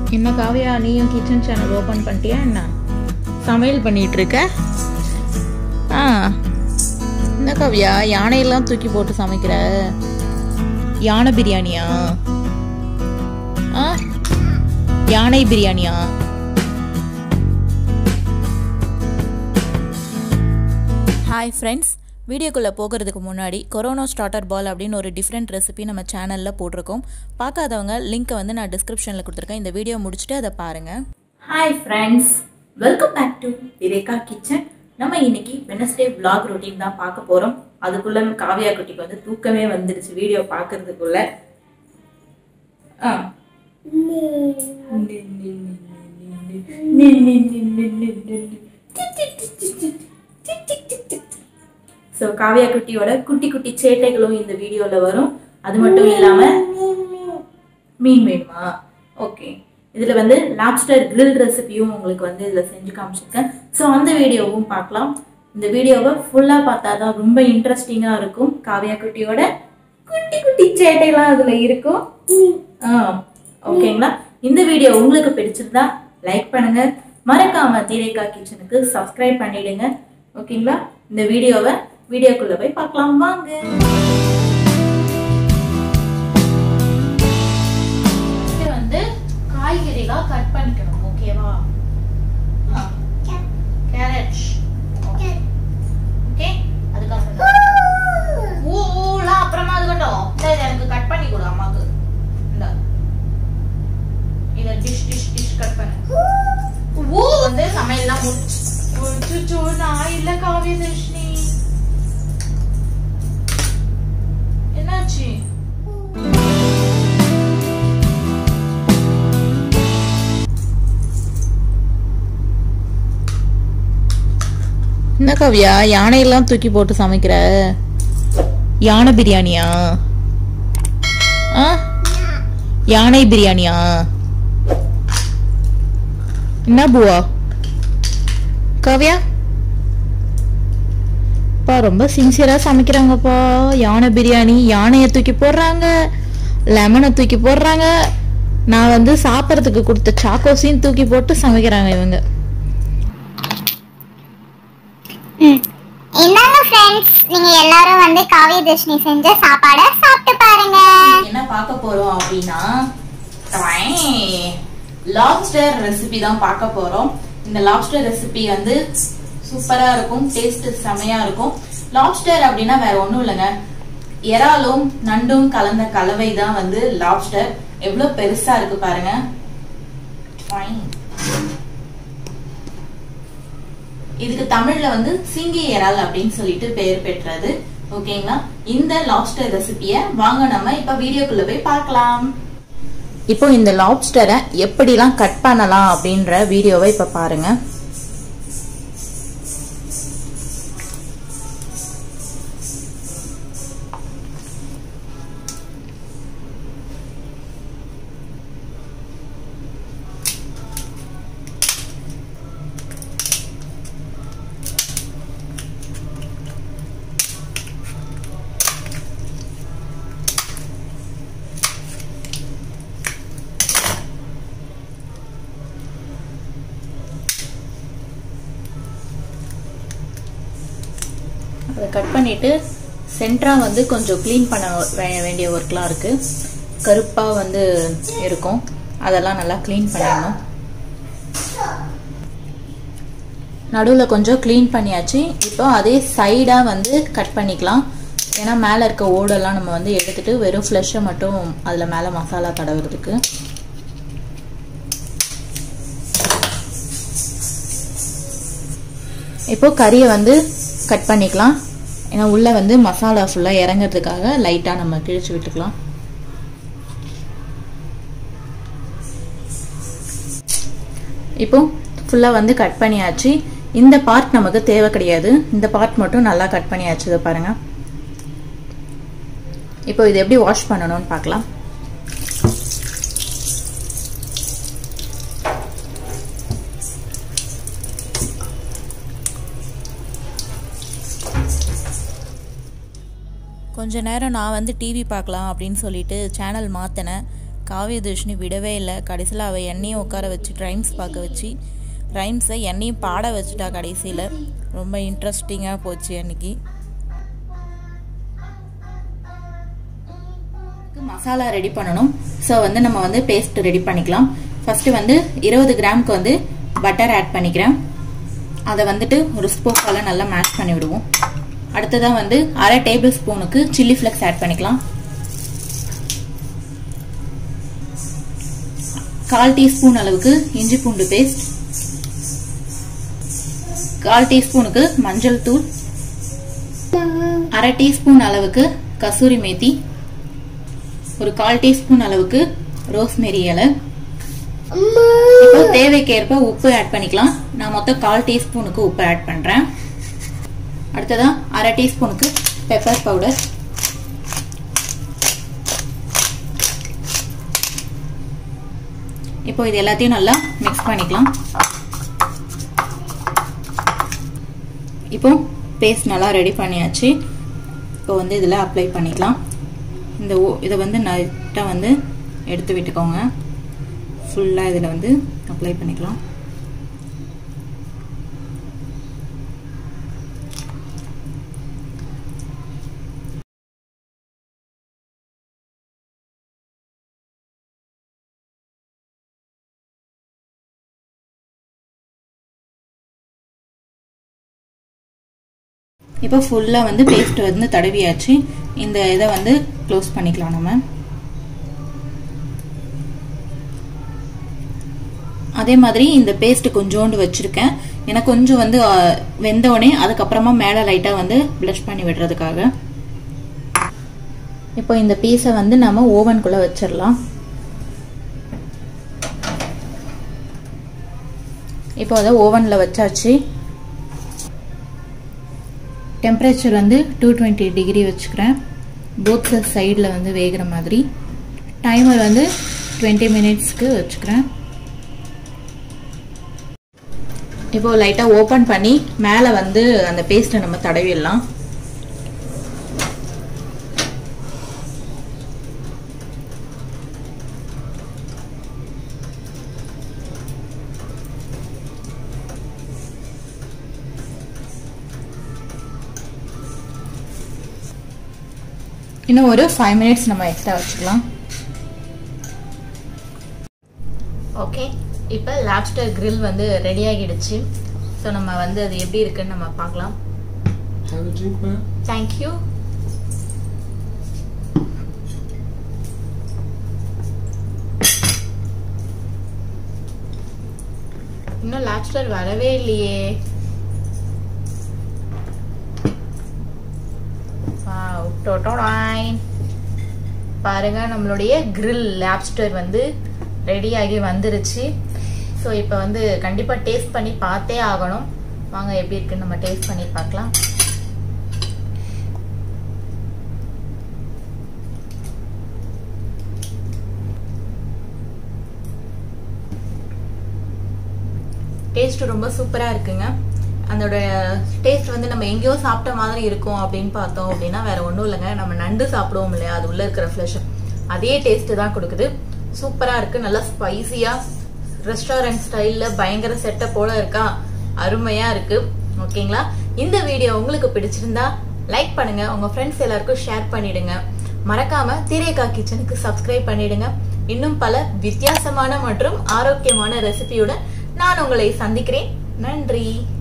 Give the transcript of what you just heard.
என்ன காவியா நீயும் kitchen channel open பண்ணிட்டியா என்ன சமையல் பண்ணிட்டு இருக்க ஆ என்ன காவியா யானையெல்லாம் தூக்கி போட்டு சமைக்கிற யானை பிரியாணியா ஆ யானை பிரியாணியா ஹாய் ஃப்ரெண்ட்ஸ் வீடியோக்குள்ளே போகிறதுக்கு முன்னாடி கொரோனா ஸ்டார்டர் பால் அப்படின்னு ஒரு டிஃப்ரெண்ட் ரெசிபி நம்ம சேனலில் போட்டிருக்கோம் பார்க்காதவங்க லிங்க்கை வந்து நான் டிஸ்கிரிப்ஷனில் கொடுத்துருக்கேன் இந்த வீடியோ முடிச்சுட்டு அதை பாருங்கள் hi friends welcome back to Viveka kitchen நம்ம இன்னைக்கு வெனஸ்டே vlog ரொட்டீன் தான் பார்க்க போகிறோம் அதுக்குள்ள காவியா குட்டிக்கு வந்து தூக்கமே வந்துடுச்சு வீடியோ பார்க்கறதுக்குள்ள ஆ ஸோ காவியா குட்டியோட குட்டி குட்டி சேட்டைகளும் இந்த வீடியோவில் வரும் அது மட்டும் இல்லாமல் மீன் வேணுமா ஓகே இதில் வந்து லாப்ஸ்டர் grill ரெசிபியும் உங்களுக்கு வந்து இதில் செஞ்சு காமிச்சிருக்கேன் ஸோ அந்த வீடியோவும் பார்க்கலாம் இந்த வீடியோவை ஃபுல்லாக பார்த்தா தான் ரொம்ப இன்ட்ரெஸ்டிங்காக இருக்கும் காவியா குட்டியோட குட்டி குட்டி சேட்டைலாம் அதில் இருக்கும் ஆ ஓகேங்களா இந்த வீடியோ உங்களுக்கு பிடிச்சிருந்தா லைக் பண்ணுங்க மறக்காம தீரேகா கிச்சனுக்கு சப்ஸ்கிரைப் பண்ணிடுங்க ஓகேங்களா இந்த வீடியோவை வீடியோக்குள்ள போய் பார்க்கலாம் வாங்க இது வந்து காய்கறிலாம் கட் பண்ணிக்கணும் ஓகேவா கேரட் ஓகே அதுக்கப்புறம் ஊ ஊலாம் அப்புறமா அதுக்கட்டும் இந்த இதை எனக்கு கட் பண்ணி கொடு அம்மாக்கு இந்த இத டிஷ் டிஷ் டிஷ் கட் பண்ணு ஊ வந்து சமையல்லாம் முடிச்சு நான் இல்ல காவிய தர்ஷினி என்னாச்சு என்ன காவியா யானையெல்லாம் தூக்கி போட்டு சமைக்கிற யானை பிரியாணியா ஆ யானை பிரியாணியா என்ன பூவா காவியா அப்பா ரொம்ப சின்சியரா சமைக்கிறாங்கப்பா யானை பிரியாணி யானையை தூக்கி போடுறாங்க லெமனை தூக்கி போடுறாங்க நான் வந்து சாப்பிட்றதுக்கு கொடுத்த சாக்கோஸையும் தூக்கி போட்டு சமைக்கிறாங்க இவங்க இந்தாங்க ஃப்ரெண்ட்ஸ் நீங்க எல்லாரும் வந்து காவிய தர்ஷினி செஞ்ச சாப்பாடை சாப்பிட்டு பாருங்க என்ன பார்க்க போறோம் அப்படின்னா லாப்ஸ்டர் ரெசிபி தான் பார்க்க போறோம் இந்த லாப்ஸ்டர் ரெசிபி வந்து சூப்பரா இருக்கும் டேஸ்ட் செமையா இருக்கும் லாப்ஸ்டர் அப்படின்னா வேற ஒண்ணும் இல்லைங்க இறாலும் நண்டும் கலந்த கலவை தான் வந்து லாப்ஸ்டர் எவ்வளவு பெருசா இருக்கு பாருங்க Fine. இதுக்கு தமிழ்ல வந்து சிங்கி இறால் அப்படின்னு சொல்லிட்டு பெயர் பெற்றது ஓகேங்களா இந்த லாப்ஸ்டர் ரெசிபிய வாங்க நம்ம இப்ப வீடியோக்குள்ள போய் பார்க்கலாம் இப்போ இந்த லாப்ஸ்டரை எப்படிலாம் கட் பண்ணலாம் அப்படின்ற வீடியோவை இப்போ பாருங்க அதை கட் பண்ணிட்டு சென்டரா வந்து கொஞ்சம் க்ளீன் பண்ண வே- வேண்டிய ஒர்க்லாம் இருக்கு கருப்பா வந்து இருக்கும் அதெல்லாம் நல்லா க்ளீன் பண்ணிடணும் நடுவில் கொஞ்சம் க்ளீன் பண்ணியாச்சு இப்போ அதே சைடாக வந்து கட் பண்ணிக்கலாம் ஏன்னா மேலே இருக்க ஓடெல்லாம் நம்ம வந்து எடுத்துட்டு வெறும் ஃப்ளெஷ்ஷை மட்டும் அதில் மேலே மசாலா தடவுறதுக்கு இப்போ கறியை வந்து கட் பண்ணிக்கலாம் ஏன்னா உள்ளே வந்து மசாலா ஃபுல்லாக இறங்கிறதுக்காக லைட்டாக நம்ம கிழிச்சு விட்டுக்கலாம் இப்போ ஃபுல்லாக வந்து கட் பண்ணியாச்சு இந்த பார்ட் நமக்கு தேவை கிடையாது இந்த பார்ட் மட்டும் நல்லா கட் பண்ணியாச்சு இதை பாருங்க இப்போ இது எப்படி வாஷ் பண்ணணும்னு பார்க்கலாம் கொஞ்ச நேரம் நான் வந்து டிவி பார்க்கலாம் அப்படின்னு சொல்லிட்டு சேனல் மாற்றினேன் காவியதர்ஷினி விடவே இல்லை கடைசியில் அவள் என்னையும் உட்கார வச்சு ரைம்ஸ் பார்க்க வச்சு ரைம்ஸை என்னையும் பாட வச்சுட்டா கடைசியில் ரொம்ப இன்ட்ரெஸ்டிங்காக போச்சு அன்னைக்கு மசாலா ரெடி பண்ணணும் ஸோ வந்து நம்ம வந்து பேஸ்ட் ரெடி பண்ணிக்கலாம் ஃபர்ஸ்ட் வந்து இருபது கிராமுக்கு வந்து பட்டர் ஆட் பண்ணிக்கிறேன் அதை வந்துட்டு ஒரு ஸ்பூக்கால நல்லா மேஷ் பண்ணி விடுவோம் அடுத்ததாக வந்து அரை டேபிள் ஸ்பூனுக்கு சில்லி ஃப்ளெக்ஸ் ஆட் பண்ணிக்கலாம் கால் டீஸ்பூன் அளவுக்கு இஞ்சி பூண்டு பேஸ்ட் கால் டீஸ்பூனுக்கு மஞ்சள் தூள் அரை டீஸ்பூன் அளவுக்கு கசூரி மேத்தி ஒரு கால் டீஸ்பூன் அளவுக்கு ரோஸ்மெரி இலை இப்போ தேவைக்கேற்ப உப்பு ஆட் பண்ணிக்கலாம் நான் மொத்தம் கால் டீஸ்பூனுக்கு உப்பு ஆட் பண்றேன் அடுத்ததா அரை டீஸ்பூனுக்கு பெப்பர் பவுடர் இப்போ இது எல்லாத்தையும் நல்லா மிக்ஸ் பண்ணிக்கலாம் இப்போ பேஸ்ட் நல்லா ரெடி பண்ணியாச்சு இப்போ வந்து இதில் அப்ளை பண்ணிக்கலாம் இந்த இதை வந்து நைட்டாக வந்து எடுத்து விட்டுக்கோங்க ஃபுல்லாக இதில் வந்து அப்ளை பண்ணிக்கலாம் இப்போ ஃபுல்லாக வந்து பேஸ்ட் வந்து தடவியாச்சு இந்த இதை வந்து க்ளோஸ் பண்ணிக்கலாம் நம்ம அதே மாதிரி இந்த பேஸ்ட் கொஞ்சோண்டு வச்சிருக்கேன் ஏன்னா கொஞ்சம் வந்து வெந்தோடனே அதுக்கப்புறமா மேலே லைட்டாக வந்து ப்ளஷ் பண்ணி விடுறதுக்காக இப்போ இந்த பீஸை வந்து நம்ம ஓவனுக்குள்ளே வச்சிடலாம் இப்போ அதை ஓவனில் வச்சாச்சு டெம்பரேச்சர் வந்து டூ டுவெண்ட்டி டிகிரி வச்சுக்கிறேன் போத் சைடில் வந்து வேகிற மாதிரி டைமர் வந்து டுவெண்ட்டி மினிட்ஸ்க்கு வச்சுக்கிறேன் இப்போ லைட்டாக ஓப்பன் பண்ணி மேலே வந்து அந்த பேஸ்ட்டை நம்ம தடவிடலாம் இன்னும் ஒரு ஃபைவ் மினிட்ஸ் நம்ம எக்ஸ்ட்ரா வச்சுக்கலாம் ஓகே இப்போ லாப்ஸ்டர் கிரில் வந்து ரெடி ஆகிடுச்சு ஸோ நம்ம வந்து அது எப்படி இருக்குன்னு நம்ம பார்க்கலாம் Have a drink, man. Thank you இன்னும் லாப்ஸ்டர் வரவே இல்லையே Wow, டொட்டோடாய். பாருங்க நம்மளுடைய grill லாப்ஸ்டர் வந்து ரெடி ஆகி வந்துருச்சு ஸோ இப்போ வந்து கண்டிப்பாக டேஸ்ட் பண்ணி பார்த்தே ஆகணும் வாங்க எப்படி இருக்குன்னு நம்ம டேஸ்ட் பண்ணி பார்க்கலாம் டேஸ்ட் ரொம்ப சூப்பராக இருக்குங்க அதோட டேஸ்ட் வந்து நம்ம எங்கேயோ சாப்பிட்ட மாதிரி இருக்கும் அப்படின்னு பார்த்தோம் அப்படின்னா வேற ஒன்றும் இல்லைங்க நம்ம நண்டு சாப்பிடுவோம் இல்லையா அது உள்ள இருக்கிற ஃப்ளஷ் அதே டேஸ்ட் தான் கொடுக்குது சூப்பராக இருக்கு நல்லா ஸ்பைசியாக ரெஸ்டாரண்ட் ஸ்டைலில் பயங்கர செட்டப்போட இருக்கா அருமையாக இருக்கு ஓகேங்களா இந்த வீடியோ உங்களுக்கு பிடிச்சிருந்தா லைக் பண்ணுங்க உங்க ஃப்ரெண்ட்ஸ் எல்லாருக்கும் ஷேர் பண்ணிடுங்க மறக்காம தீரேகா கிச்சனுக்கு சப்ஸ்கிரைப் பண்ணிடுங்க இன்னும் பல வித்தியாசமான மற்றும் ஆரோக்கியமான ரெசிபியுடன் நான் உங்களை சந்திக்கிறேன் நன்றி